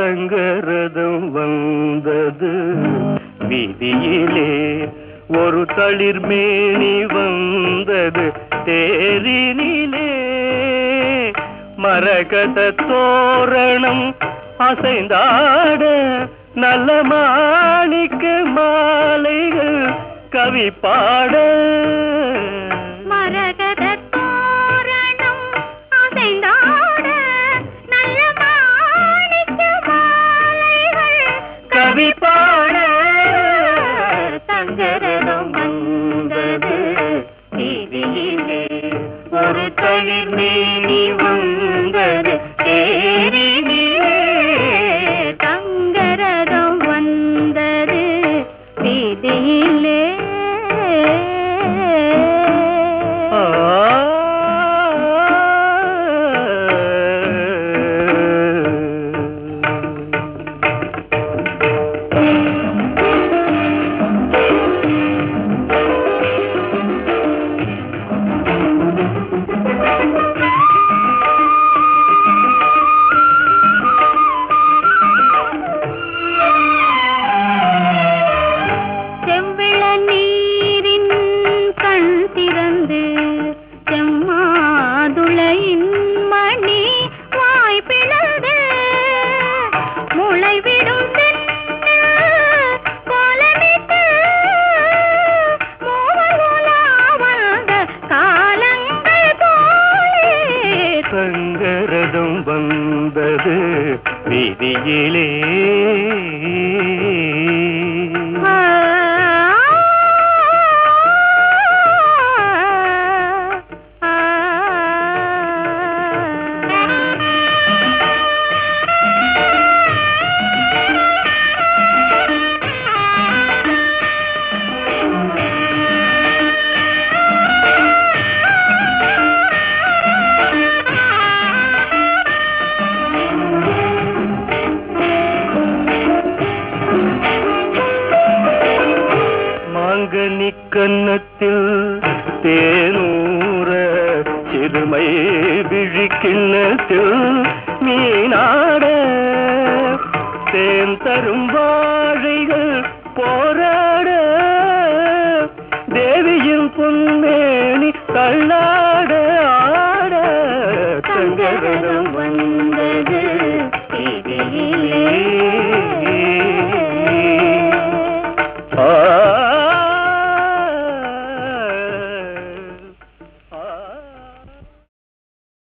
தங்கரதம் வந்தது வீதியிலே ஒரு தளிர்மேனி வந்தது தேரினிலே மரகத தோரணம் அசைந்தாட நல்ல மாணிக்க மாலைகள் கவி பாட மரகத தோரணம் அசைந்தாட நல்ல மாணிக்க மாலைகள் கவி பாட தங்கரதம் வந்தது வீதியிலே ஒரு தளிர் மேனி வந்தது தேரினிலே தங்கரதம் வந்தது வீதியிலே ஆ. செவ்விள நீரின் கண் திறந்து செம்மாதுளையின் மணி வாய் பிளந்து முளைவிடும் தென்னல் கோலமிட்டு மூவர் உலா வந்த காலங்கள் போலே சங்கரதம் வந்தது வீதியிலே மாங்கனி கன்னத்தில் தேனூர சிறுமை விழிக்கிண்ணத்தில் மீனாட தேன் தரும் வாழைகள் போராட தேவியின் பொன்மேனி தள்ளாட ஆட தங்கரதம்